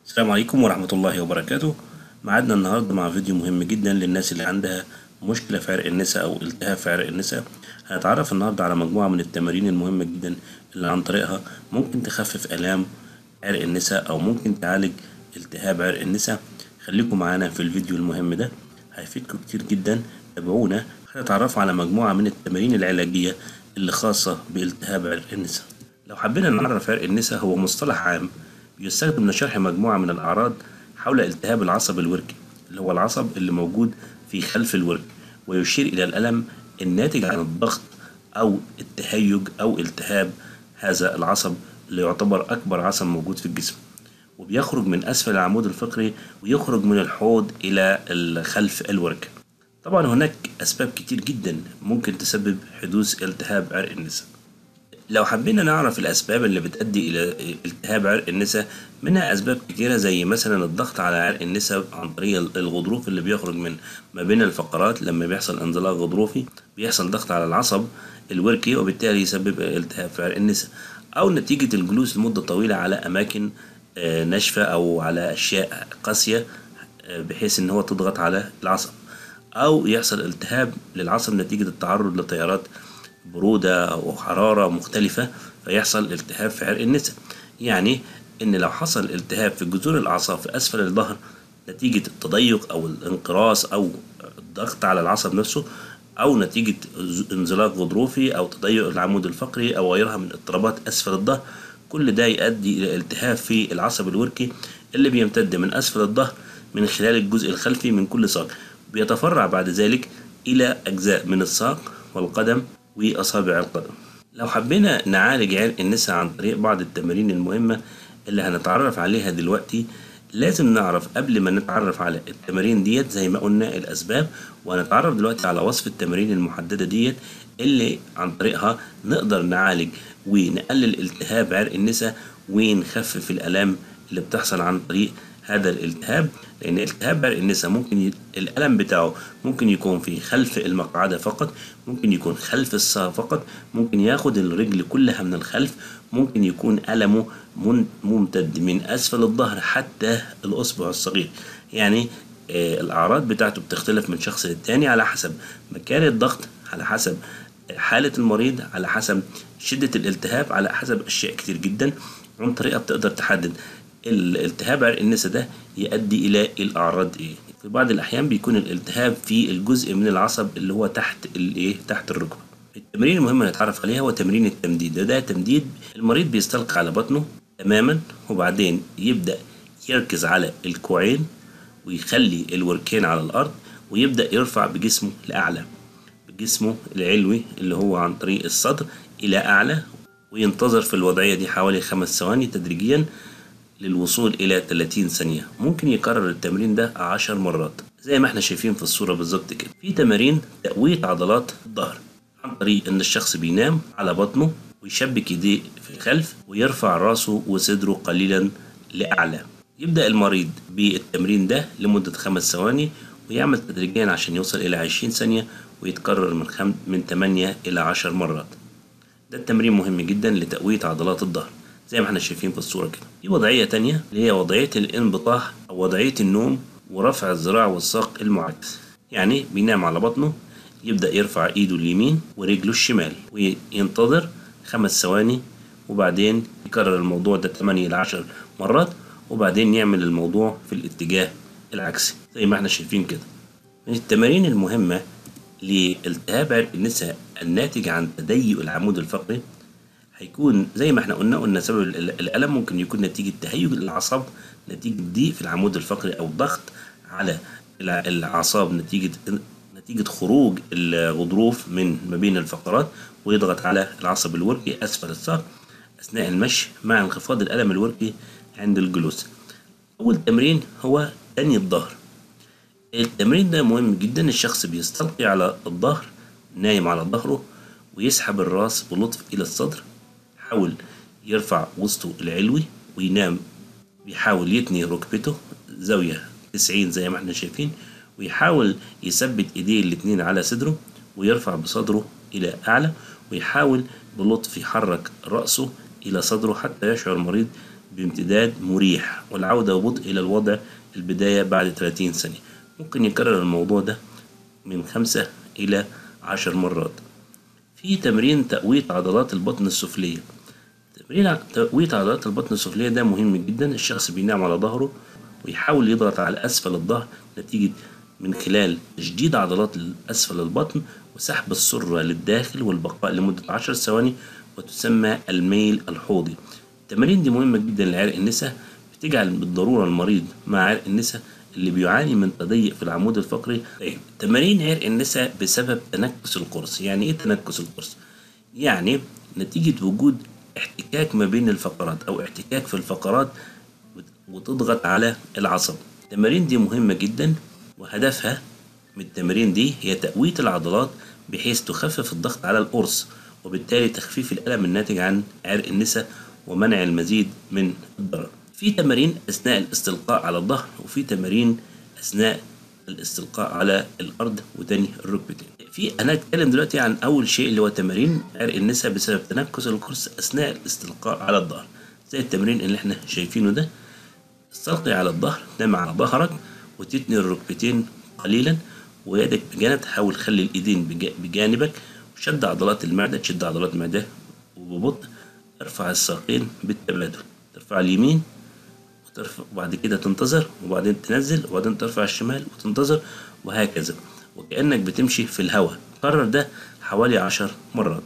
السلام عليكم ورحمة الله وبركاته معادنا النهاردة مع فيديو مهم جدا للناس اللي عندها مشكلة في عرق النساء أو التهاب في عرق النساء هنتعرف النهاردة على مجموعة من التمارين المهمة جدا اللي عن طريقها ممكن تخفف آلام عرق النساء أو ممكن تعالج التهاب عرق النساء خليكم معانا في الفيديو المهم ده هيفيدكم كتير جدا تابعونا هنتعرفوا على مجموعة من التمارين العلاجية اللي خاصة بالتهاب عرق النساء لو حبينا نعرف عرق النساء هو مصطلح عام بيستخدم لشرح مجموعة من الأعراض حول التهاب العصب الوركي اللي هو العصب اللي موجود في خلف الورك ويشير إلى الألم الناتج عن الضغط أو التهيج أو التهاب هذا العصب اللي يعتبر أكبر عصب موجود في الجسم وبيخرج من أسفل العمود الفقري ويخرج من الحوض إلى خلف الورك طبعا هناك أسباب كتير جدا ممكن تسبب حدوث التهاب عرق النساء لو حبينا نعرف الأسباب اللي بتؤدي إلى التهاب عرق النساء منها أسباب كتيرة زي مثلا الضغط على عرق النساء عن طريق الغضروف اللي بيخرج من ما بين الفقرات لما بيحصل انزلاق غضروفي بيحصل ضغط على العصب الوركي وبالتالي يسبب التهاب في عرق النساء أو نتيجة الجلوس لمدة طويلة على أماكن ناشفة أو على أشياء قاسية بحيث إن هو تضغط على العصب أو يحصل التهاب للعصب نتيجة التعرض لتيارات برودة أو حرارة مختلفة فيحصل التهاب في عرق النساء يعني إن لو حصل التهاب في جذور الأعصاب في أسفل الظهر نتيجة التضيق أو الانقراص أو الضغط على العصب نفسه أو نتيجة انزلاق غضروفي أو تضيق العمود الفقري أو غيرها من اضطرابات أسفل الظهر كل ده يؤدي إلى التهاب في العصب الوركي اللي بيمتد من أسفل الظهر من خلال الجزء الخلفي من كل ساق بيتفرع بعد ذلك إلى أجزاء من الساق والقدم وأصابع القدم لو حبينا نعالج عرق النساء عن طريق بعض التمارين المهمة اللي هنتعرف عليها دلوقتي لازم نعرف قبل ما نتعرف على التمارين ديت زي ما قلنا الأسباب وهنتعرف دلوقتي على وصف التمارين المحددة ديت اللي عن طريقها نقدر نعالج ونقلل التهاب عرق النساء ونخفف الآلام اللي بتحصل عن طريق هذا الالتهاب لان التهاب عرق النساء ممكن ي... الالم بتاعه ممكن يكون في خلف المقعده فقط ممكن يكون خلف الساق فقط ممكن ياخد الرجل كلها من الخلف ممكن يكون المه من... ممتد من اسفل الظهر حتى الاصبع الصغير يعني آه الاعراض بتاعته بتختلف من شخص للتاني على حسب مكان الضغط على حسب حالة المريض على حسب شدة الالتهاب على حسب أشياء كتير جدا عن طريقة بتقدر تحدد الالتهاب عرق النساء ده يؤدي الى الاعراض ايه في بعض الاحيان بيكون الالتهاب في الجزء من العصب اللي هو تحت الايه تحت الركبه التمرين المهم اللي نتعرف عليها هو تمرين التمديد ده, ده تمديد المريض بيستلقي على بطنه تماما وبعدين يبدا يركز على الكوعين ويخلي الوركين على الارض ويبدا يرفع بجسمه لاعلى بجسمه العلوي اللي هو عن طريق الصدر الى اعلى وينتظر في الوضعيه دي حوالي خمس ثواني تدريجيا للوصول إلى 30 ثانية ممكن يكرر التمرين ده 10 مرات زي ما احنا شايفين في الصورة بالظبط كده في تمارين تقوية عضلات الظهر عن طريق ان الشخص بينام على بطنه ويشبك ايديه في الخلف ويرفع راسه وصدره قليلا لأعلى يبدأ المريض بالتمرين ده لمدة خمس ثواني ويعمل تدريجيا عشان يوصل إلى 20 ثانية ويتكرر من خم... من 8 إلى 10 مرات ده التمرين مهم جدا لتقوية عضلات الظهر زي ما احنا شايفين في الصورة كده في وضعية تانية اللي هي وضعية الانبطاح أو وضعية النوم ورفع الذراع والساق المعاكس يعني بينام على بطنه يبدأ يرفع إيده اليمين ورجله الشمال وينتظر خمس ثواني وبعدين يكرر الموضوع ده 8 إلى 10 مرات وبعدين يعمل الموضوع في الاتجاه العكسي زي ما احنا شايفين كده من التمارين المهمة لالتهاب عرق النساء الناتج عن تضيق العمود الفقري هيكون زي ما احنا قلنا قلنا سبب الالم ممكن يكون نتيجه تهيج الاعصاب نتيجه ضيق في العمود الفقري او ضغط على الاعصاب نتيجه نتيجه خروج الغضروف من ما بين الفقرات ويضغط على العصب الوركي اسفل الساق اثناء المشي مع انخفاض الالم الوركي عند الجلوس اول تمرين هو تاني الظهر التمرين ده مهم جدا الشخص بيستلقي على الظهر نايم على ظهره ويسحب الراس بلطف الى الصدر يحاول يرفع وسطه العلوي وينام بيحاول يتني ركبته زاوية 90 زي ما احنا شايفين ويحاول يثبت ايديه الاتنين على صدره ويرفع بصدره الى اعلى ويحاول بلطف يحرك رأسه الى صدره حتى يشعر المريض بامتداد مريح والعودة ببطء إلى الوضع البداية بعد 30 ثانية ممكن يكرر الموضوع ده من خمسة إلى عشر مرات في تمرين تقوية عضلات البطن السفلية تمرين تقوية عضلات البطن السفلية ده مهم جدا الشخص بينام على ظهره ويحاول يضغط على أسفل الظهر نتيجة من خلال تشديد عضلات أسفل البطن وسحب السرة للداخل والبقاء لمدة عشر ثواني وتسمى الميل الحوضي التمارين دي مهمة جدا لعرق النساء بتجعل بالضرورة المريض مع عرق النساء اللي بيعاني من تضيق في العمود الفقري طيب تمارين عرق النساء بسبب تنكس القرص يعني ايه تنكس القرص يعني نتيجة وجود احتكاك ما بين الفقرات او احتكاك في الفقرات وتضغط على العصب التمارين دي مهمة جدا وهدفها من التمارين دي هي تقوية العضلات بحيث تخفف الضغط على القرص وبالتالي تخفيف الألم الناتج عن عرق النساء ومنع المزيد من الضرر في تمارين أثناء الاستلقاء على الظهر وفي تمارين أثناء الاستلقاء على الأرض وتاني الركبتين في أنا أتكلم دلوقتي عن أول شيء اللي هو تمارين عرق النساء بسبب تنكس القرص أثناء الاستلقاء على الظهر زي التمرين اللي احنا شايفينه ده استلقي على الظهر نام على ظهرك وتتني الركبتين قليلا ويدك بجانب تحاول تخلي الايدين بجانبك وشد عضلات المعدة تشد عضلات المعدة وببطء ارفع الساقين بالتبادل ترفع اليمين وترفع وبعد كده تنتظر وبعدين تنزل وبعدين ترفع الشمال وتنتظر وهكذا وكأنك بتمشي في الهواء كرر ده حوالي عشر مرات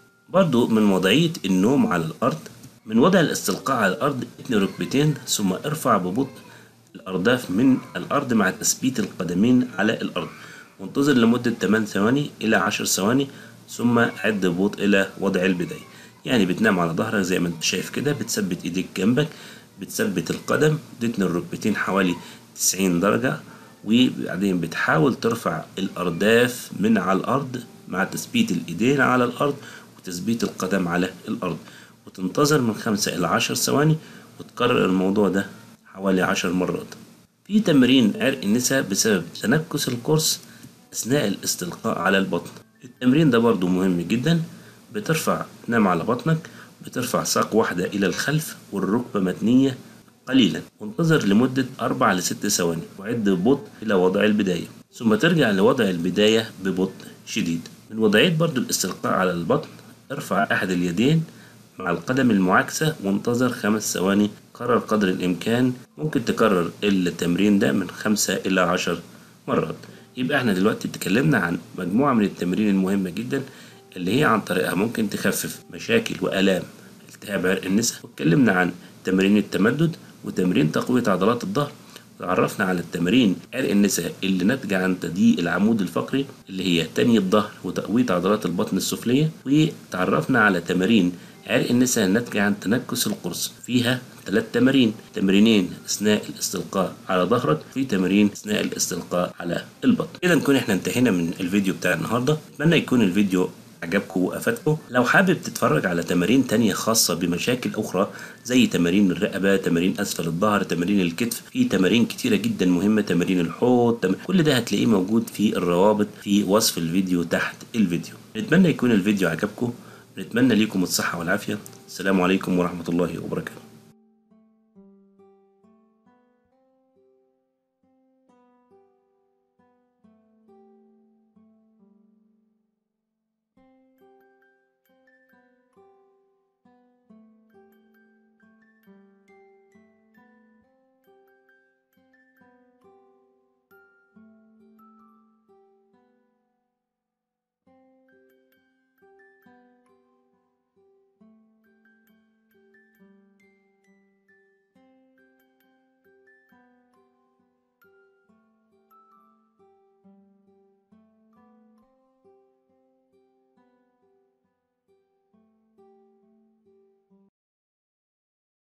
برضو من وضعية النوم على الأرض من وضع الاستلقاء على الأرض اتني ركبتين ثم ارفع ببطء الأرداف من الأرض مع تثبيت القدمين على الأرض وانتظر لمدة 8 ثواني إلى 10 ثواني ثم عد ببطء إلى وضع البداية يعني بتنام على ظهرك زي ما انت شايف كده بتثبت ايديك جنبك بتثبت القدم تتني الركبتين حوالي 90 درجة وبعدين بتحاول ترفع الأرداف من على الأرض مع تثبيت الإيدين على الأرض وتثبيت القدم على الأرض وتنتظر من خمسة إلى عشر ثواني وتكرر الموضوع ده حوالي عشر مرات في تمرين عرق النساء بسبب تنكس القرص أثناء الاستلقاء على البطن التمرين ده برضو مهم جدا بترفع تنام على بطنك بترفع ساق واحدة إلى الخلف والركبة متنية قليلا وانتظر لمدة أربع لست ثواني وعد ببطء إلى وضع البداية ثم ترجع لوضع البداية ببطء شديد من وضعية برضو الاستلقاء على البطن ارفع أحد اليدين مع القدم المعاكسة وانتظر خمس ثواني كرر قدر الإمكان ممكن تكرر التمرين ده من خمسة إلى عشر مرات يبقى احنا دلوقتي اتكلمنا عن مجموعة من التمارين المهمة جدا اللي هي عن طريقها ممكن تخفف مشاكل وآلام التهاب عرق النساء واتكلمنا عن تمارين التمدد وتمرين تقوية عضلات الظهر وتعرفنا على التمارين عرق النساء اللي ناتجة عن تضييق العمود الفقري اللي هي تانية الظهر وتقوية عضلات البطن السفلية وتعرفنا على تمارين عرق النساء الناتجة عن تنكس القرص فيها ثلاث تمارين تمرينين أثناء الاستلقاء على ظهرك في تمرين أثناء الاستلقاء على البطن كده نكون احنا انتهينا من الفيديو بتاع النهاردة أتمنى يكون الفيديو عجبكم وافادكم لو حابب تتفرج على تمارين تانية خاصة بمشاكل أخرى زي تمارين الرقبة تمارين أسفل الظهر تمارين الكتف في تمارين كتيرة جدا مهمة تمارين الحوض تم... كل ده هتلاقيه موجود في الروابط في وصف الفيديو تحت الفيديو نتمنى يكون الفيديو عجبكم نتمنى ليكم الصحة والعافية السلام عليكم ورحمة الله وبركاته